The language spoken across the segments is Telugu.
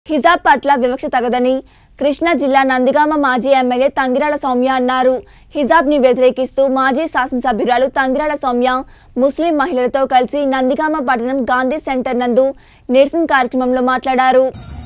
హిజాబ్ పట్ల వివక్ష తగదని కృష్ణా జిల్లా నందిగామ మాజీ ఎమ్మెల్యే తంగిరాల సౌమ్య అన్నారు హిజాబ్ని వ్యతిరేకిస్తూ మాజీ శాసనసభ్యురాలు తంగిరాల సౌమ్య ముస్లిం మహిళలతో కలిసి నందిగామ పట్టణం గాంధీ సెంటర్ నందు నిరసన కార్యక్రమంలో మాట్లాడారు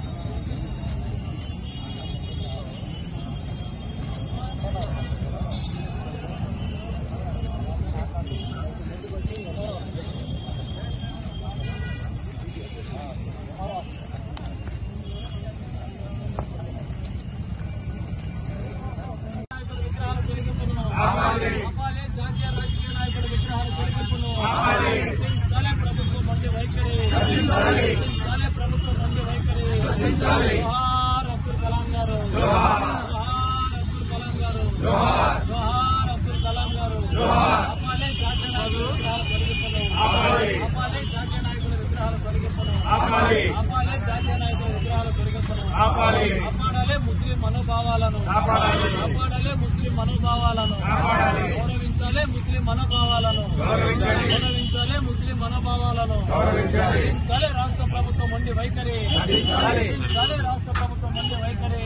ఆపాలి జాతీయ రాజకీయ నాయకుల విగ్రహాల తొలగింపును రక్షించాలి ప్రభుత్వం మంది వైఖరి రక్షించాలి ప్రభుత్వం మంది వైఖరి జోహార్ అబ్దుల్ కలాం గారు జోహార్ అబ్దుల్ కలాం గారు జోహార్ అబ్దుల్ కలాం గారు ఆపాలి జాతీయ నాయకుల విగ్రహాల తొలగింపును ఆపాలి జాతీయ నాయకుల విగ్రహాల తొలగింపును ఆపాలి జాతీయ నాయకుల విగ్రహాల తొలగింపును ఆపాలి కాపాడాలి ముస్లిం మనోభావాలను కాపాడాలి ముస్లిం మనోభావాలను గౌరవించాలి ముస్లిం మనోభావాలను గౌరవించాలి ముస్లిం మనోభావాలను రక్షించాలి రాష్ట్ర ప్రభుత్వం ఉండి వైఖరి రక్షించాలి రాష్ట్ర ప్రభుత్వం ఉండి వైఖరి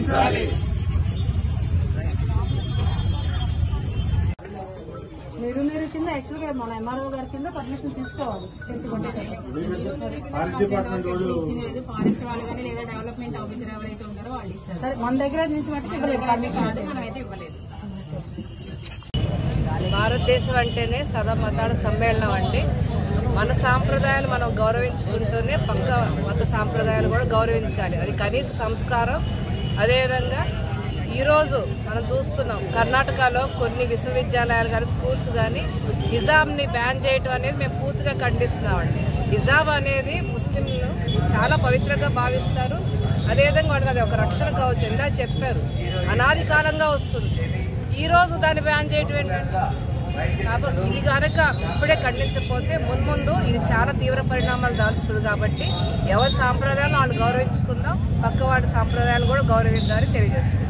మీరు మీరు కింద యాక్చువల్ గా మన ఎంఆర్ఓ గారి కింద పర్మిషన్ తీసుకోవాలి తెచ్చుకుంటే ఫారెస్ట్ ఫారెస్ట్ వాళ్ళు కానీ లేదా డెవలప్మెంట్ ఆఫీసర్ ఎవరైతే ఉంటారో వాళ్ళు ఇస్తారు సరే మన దగ్గర నుంచి మటుకు ఇవ్వలేదు పర్మిషన్ అది మనం అయితే ఇవ్వలేదు భారతదేశం అంటేనే సదా మతాల సమ్మేళనం అండి మన సాంప్రదాయాలు మనం గౌరవించుకుంటూనే పక్క మత సాంప్రదాయాలు కూడా గౌరవించాలి అది కనీస సంస్కారం అదేవిధంగా ఈరోజు మనం చూస్తున్నాం కర్ణాటకలో కొన్ని విశ్వవిద్యాలయాలు కానీ స్కూల్స్ కానీ హిజాబ్ని బ్యాన్ చేయటం అనేది మేము పూర్తిగా ఖండిస్తున్నామండి హిజాబ్ అనేది ముస్లింలు చాలా పవిత్రంగా భావిస్తారు అదేవిధంగా వాళ్ళకి అది ఒక రక్షణ కావచ్చు ఎందా చెప్పారు అనాది కాలంగా వస్తుంది ఈ రోజు దాన్ని బ్యాన్ చేయటం ఏంటంటే కాబట్టి ఇది కనుక ఇప్పుడే ఖండించకపోతే మున్ముందు ఇది చాలా తీవ్ర పరిణామాలు దాల్చుతుంది కాబట్టి ఎవరి సాంప్రదాయాలు వాళ్ళు గౌరవించుకుందాం పక్క వాడి సాంప్రదాయాలు కూడా గౌరవిద్దామని తెలియజేసుకుందాం